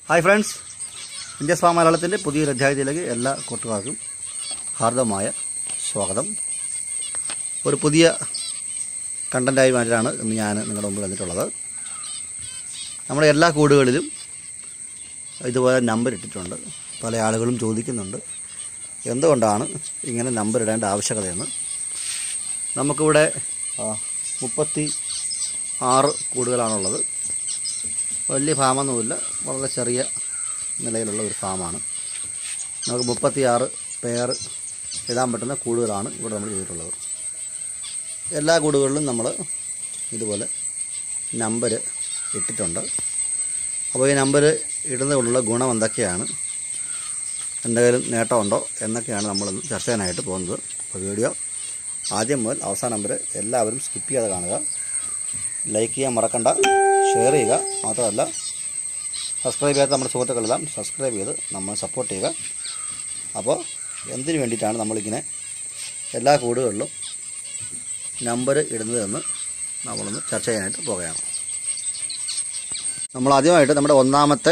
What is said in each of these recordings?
hi friends India സ്വാ മലയാളത്തിൻ്റെ പുതിയൊരു അധ്യായത്തിലേക്ക് എല്ലാ കൂട്ടുകാർക്കും ഹാർദവമായ സ്വാഗതം ഒരു പുതിയ കണ്ടൻറ്റായി വേണ്ടിയിട്ടാണ് ഇന്ന് ഞാൻ നിങ്ങളുടെ മുമ്പിൽ വന്നിട്ടുള്ളത് നമ്മുടെ എല്ലാ കൂടുകളിലും ഇതുപോലെ നമ്പർ ഇട്ടിട്ടുണ്ട് പല ആളുകളും ചോദിക്കുന്നുണ്ട് എന്തുകൊണ്ടാണ് ഇങ്ങനെ നമ്പർ ഇടേണ്ട ആവശ്യകതയെന്ന് നമുക്കിവിടെ ആ, മുപ്പത്തി ആറ് കൂടുകളാണുള്ളത് വലിയ ഫാമൊന്നുമില്ല വളരെ ചെറിയ നിലയിലുള്ള ഒരു ഫാമാണ് നമുക്ക് മുപ്പത്തിയാറ് പേർ ഇടാൻ പറ്റുന്ന കൂടുകളാണ് ഇവിടെ നമ്മൾ ചെയ്തിട്ടുള്ളത് എല്ലാ കൂടുകളിലും നമ്മൾ ഇതുപോലെ നമ്പർ ഇട്ടിട്ടുണ്ട് അപ്പോൾ ഈ നമ്പർ ഇടുന്നതുകൊണ്ടുള്ള ഗുണം എന്തൊക്കെയാണ് എന്തെങ്കിലും നേട്ടമുണ്ടോ എന്നൊക്കെയാണ് നമ്മളിന്ന് ചർച്ച ചെയ്യാനായിട്ട് പോകുന്നത് അപ്പോൾ വീഡിയോ ആദ്യം മുതൽ അവസാനം വരെ എല്ലാവരും സ്കിപ്പ് ചെയ്യാതെ കാണുക ലൈക്ക് ചെയ്യാൻ മറക്കണ്ട ഷെയർ ചെയ്യുക മാത്രമല്ല സബ്സ്ക്രൈബ് ചെയ്യാത്ത നമ്മുടെ സുഹൃത്തുക്കളെല്ലാം സബ്സ്ക്രൈബ് ചെയ്ത് നമ്മൾ സപ്പോർട്ട് ചെയ്യുക അപ്പോൾ എന്തിനു വേണ്ടിയിട്ടാണ് നമ്മളിങ്ങനെ എല്ലാ കൂടുകളിലും നമ്പർ ഇടുന്നതെന്ന് നമ്മളൊന്ന് ചർച്ച ചെയ്യാനായിട്ട് പോവുകയാണ് നമ്മൾ ആദ്യമായിട്ട് നമ്മുടെ ഒന്നാമത്തെ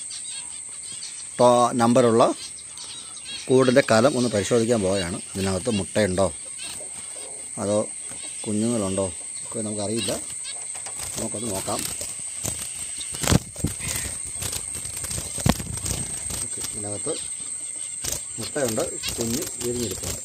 ടോ- നമ്പറുള്ള കൂടിൻ്റെ കലം ഒന്ന് പരിശോധിക്കാൻ പോവുകയാണ് ഇതിനകത്ത് മുട്ടയുണ്ടോ അതോ കുഞ്ഞുങ്ങളുണ്ടോ ഒക്കെ നമുക്കറിയില്ല നമുക്കത് നോക്കാം ഓക്കെ, ഇതിനകത്ത് മുട്ടയുണ്ട് കുഞ്ഞ് വിരിഞ്ഞിരിപ്പുണ്ട്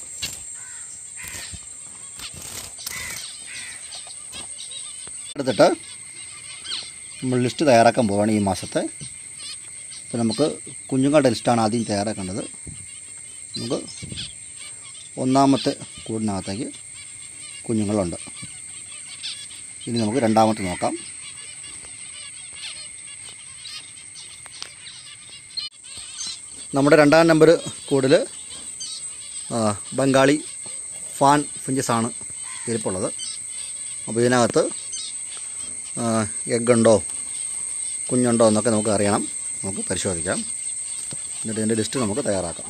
എടുത്തിട്ട് നമ്മൾ ലിസ്റ്റ് തയ്യാറാക്കാൻ പോവുകയാണ് ഈ മാസത്തെ അപ്പോൾ നമുക്ക് കുഞ്ഞുങ്ങളുടെ ലിസ്റ്റാണ് ആദ്യം തയ്യാറാക്കേണ്ടത് നമുക്ക് ഒന്നാമത്തെ കൂടിനകത്തേക്ക് കുഞ്ഞുങ്ങളുണ്ട് ഇനി നമുക്ക് രണ്ടാമത്തെ നോക്കാം നമ്മുടെ രണ്ടാം നമ്പർ കൂടിൽ ബംഗാളി ഫാൻ ഫിഞ്ചസ് ആണ് ഇരിപ്പുള്ളത് അപ്പോൾ ഇതിനകത്ത് എഗ്ഗുണ്ടോ കുഞ്ഞുണ്ടോ എന്നൊക്കെ നമുക്ക് അറിയണം നമുക്ക് പരിശോധിക്കാം എന്നിട്ട് ഇതിൻ്റെ ലിസ്റ്റ് നമുക്ക് തയ്യാറാക്കാം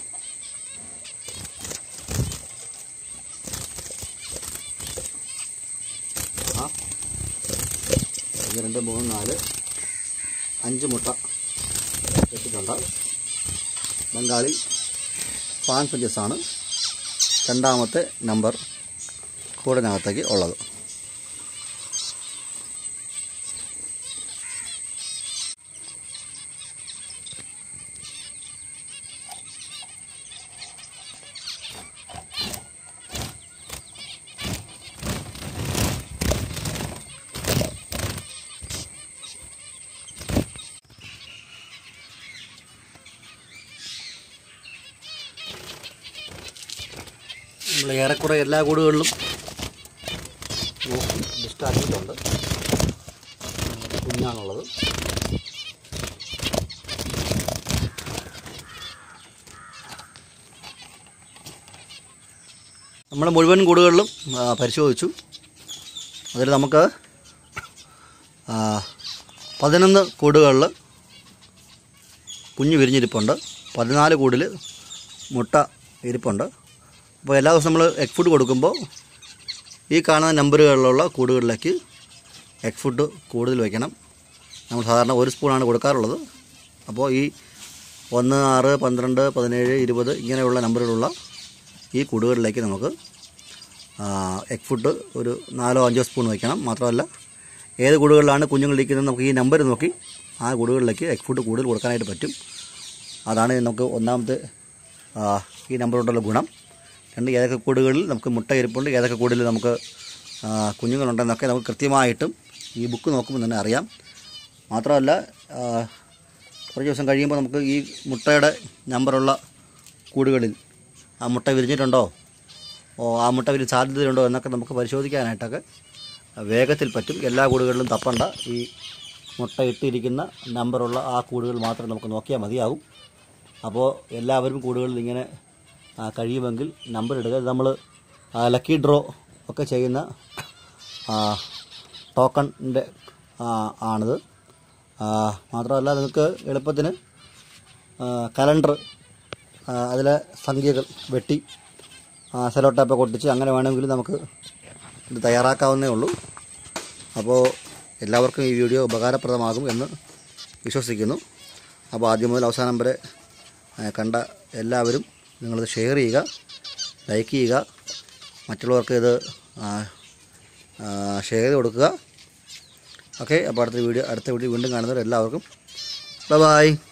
ആ ഒന്ന് രണ്ട് മൂന്ന് നാല് അഞ്ച് മുട്ട ഇട്ടിട്ടുണ്ട് ബംഗാളി ഫാൻ ഫിഞ്ചസ് ആണ് രണ്ടാമത്തെ നമ്പർ കൂടിനകത്തേക്ക് ഉള്ളത് നമ്മൾ ഏറെക്കുറെ എല്ലാ കൂടുകളിലും നോക്കി ലിസ്റ്റാക്കിയിട്ടുണ്ട് കുഞ്ഞാണുള്ളത് നമ്മൾ മുഴുവൻ കൂടുകളിലും ആ, പരിശോധിച്ചു അതിൽ നമുക്ക് ആ, പതിനൊന്ന് കൂടുകളിൽ കുഞ്ഞ് വിരിഞ്ഞിരിപ്പുണ്ട് പതിനാല് കൂടിൽ മുട്ട ഇരിപ്പുണ്ട് അപ്പോൾ എല്ലാ ദിവസവും നമ്മൾ എഗ് ഫുഡ് കൊടുക്കുമ്പോൾ ഈ കാണുന്ന നമ്പറുകളിലുള്ള കൂടുകളിലേക്ക് എഗ് ഫുഡ് കൂടുതൽ വയ്ക്കണം നമ്മൾ സാധാരണ ഒരു സ്പൂണാണ് കൊടുക്കാറുള്ളത് അപ്പോൾ ഈ ഒന്ന് ആറ് പന്ത്രണ്ട് പതിനേഴ് ഇരുപത് ഇങ്ങനെയുള്ള നമ്പറുകളുള്ള ഈ കൂടുകളിലേക്ക് നമുക്ക് എഗ് ഫുഡ് ഒരു നാലോ അഞ്ചോ സ്പൂൺ വയ്ക്കണം മാത്രമല്ല ഏത് കൂടുകളിലാണ് കുഞ്ഞുങ്ങളിരിക്കുന്നത് നമുക്ക് ഈ നമ്പർ നോക്കി ആ കൂടുകളിലേക്ക് എഗ് ഫുഡ് കൂടുതൽ കൊടുക്കാനായിട്ട് പറ്റും അതാണ് നമുക്ക് ഒന്നാമത്തെ ആ, ഈ നമ്പർ കൊണ്ടുള്ള ഗുണം രണ്ട് ഏതൊക്കെ കൂടുകളിൽ നമുക്ക് മുട്ട ഇരിപ്പുണ്ട് ഏതൊക്കെ കൂടിൽ നമുക്ക് ആ, കുഞ്ഞുങ്ങളുണ്ടെന്നൊക്കെ നമുക്ക് കൃത്യമായിട്ടും ഈ ബുക്ക് നോക്കുമ്പോൾ തന്നെ അറിയാം മാത്രമല്ല ആ, കുറച്ച് ദിവസം കഴിയുമ്പോൾ നമുക്ക് ഈ മുട്ടയുടെ നമ്പറുള്ള കൂടുകളിൽ ആ മുട്ട വിരിഞ്ഞിട്ടുണ്ടോ ഓ ആ മുട്ട വിരിഞ്ഞ സാധ്യതയുണ്ടോ എന്നൊക്കെ നമുക്ക് പരിശോധിക്കാനായിട്ടൊക്കെ വേഗത്തിൽ പറ്റും എല്ലാ കൂടുകളിലും തപ്പണ്ട ഈ മുട്ട ഇട്ടിരിക്കുന്ന നമ്പറുള്ള ആ കൂടുകൾ മാത്രം നമുക്ക് നോക്കിയാൽ മതിയാകും അപ്പോൾ എല്ലാവരും കൂടുകളിൽ ഇങ്ങനെ ആ, കഴിയുമെങ്കിൽ നമ്പർ ഇടുക നമ്മൾ ലക്കി ഡ്രോ ഒക്കെ ചെയ്യുന്ന ടോക്കണിൻ്റെ ആണിത് ആ, മാത്രമല്ല നിങ്ങൾക്ക് എളുപ്പത്തിന് കലണ്ടർ അതിലെ സംഖ്യകൾ വെട്ടി സെലോ ടാപ്പൊക്കെ ഒട്ടിച്ച് അങ്ങനെ വേണമെങ്കിൽ നമുക്ക് ഇത് തയ്യാറാക്കാവുന്നേ ഉള്ളൂ അപ്പോൾ എല്ലാവർക്കും ഈ വീഡിയോ ഉപകാരപ്രദമാകും എന്ന് വിശ്വസിക്കുന്നു അപ്പോൾ ആദ്യം മുതൽ അവസാനം വരെ ആ, കണ്ട എല്ലാവരും നിങ്ങളിത് ഷെയർ ചെയ്യുക ലൈക്ക് ചെയ്യുക മറ്റുള്ളവർക്ക് ഇത് ആ, ആ, ഷെയർ ചെയ്ത് കൊടുക്കുക ഓക്കെ അപ്പോൾ അടുത്ത വീഡിയോ അടുത്ത വീഡിയോ വീണ്ടും കാണുന്നവർ എല്ലാവർക്കും ബൈ